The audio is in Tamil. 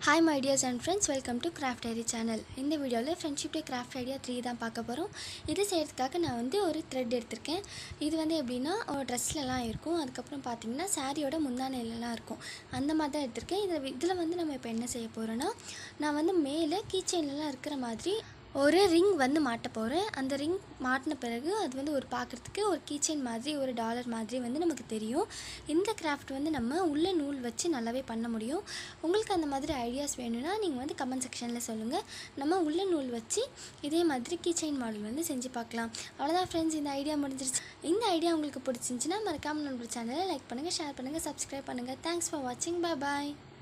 hi my dears and friends welcome to craft ID channel இந்த வீடியோவில் friendship day craft idea three தான் பார்க்க போகிறோம் இது செய்கிறதுக்காக நான் வந்து ஒரு த்ரெட் எடுத்திருக்கேன் இது வந்து எப்படின்னா ஒரு ட்ரெஸ்லலாம் இருக்கும் அதுக்கப்புறம் பார்த்தீங்கன்னா சாரியோட முந்தானையிலலாம் இருக்கும் அந்த மாதிரி தான் எடுத்திருக்கேன் இதில் இதில் வந்து நம்ம இப்போ என்ன செய்ய போகிறோன்னா நான் வந்து மேலே கீச்செயின்லலாம் இருக்கிற மாதிரி ஒரு ரிங் வந்து மாட்ட போகிறேன் அந்த ரிங் மாட்டின பிறகு அது வந்து ஒரு பார்க்குறதுக்கு ஒரு கீச்செயின் மாதிரி ஒரு டாலர் மாதிரி வந்து நமக்கு தெரியும் இந்த கிராஃப்ட் வந்து நம்ம உள்ள நூல் வச்சு நல்லாவே பண்ண முடியும் உங்களுக்கு அந்த மாதிரி ஐடியாஸ் வேணும்னா நீங்கள் வந்து கமெண்ட் செக்ஷனில் சொல்லுங்கள் நம்ம உள்ள நூல் வச்சு இதே மாதிரி கீச்செயின் மாடல் வந்து செஞ்சு பார்க்கலாம் அவ்வளோதான் ஃப்ரெண்ட்ஸ் இந்த ஐடியா முடிஞ்சிருச்சு இந்த ஐடியா உங்களுக்கு பிடிச்சிருந்துச்சின்னா மறக்காமல் நம்மளோட சேனலை லைக் பண்ணுங்கள் ஷேர் பண்ணுங்கள் சப்ஸ்கிரைப் பண்ணுங்கள் தேங்க்ஸ் ஃபார் வாட்சிங் பை பாய்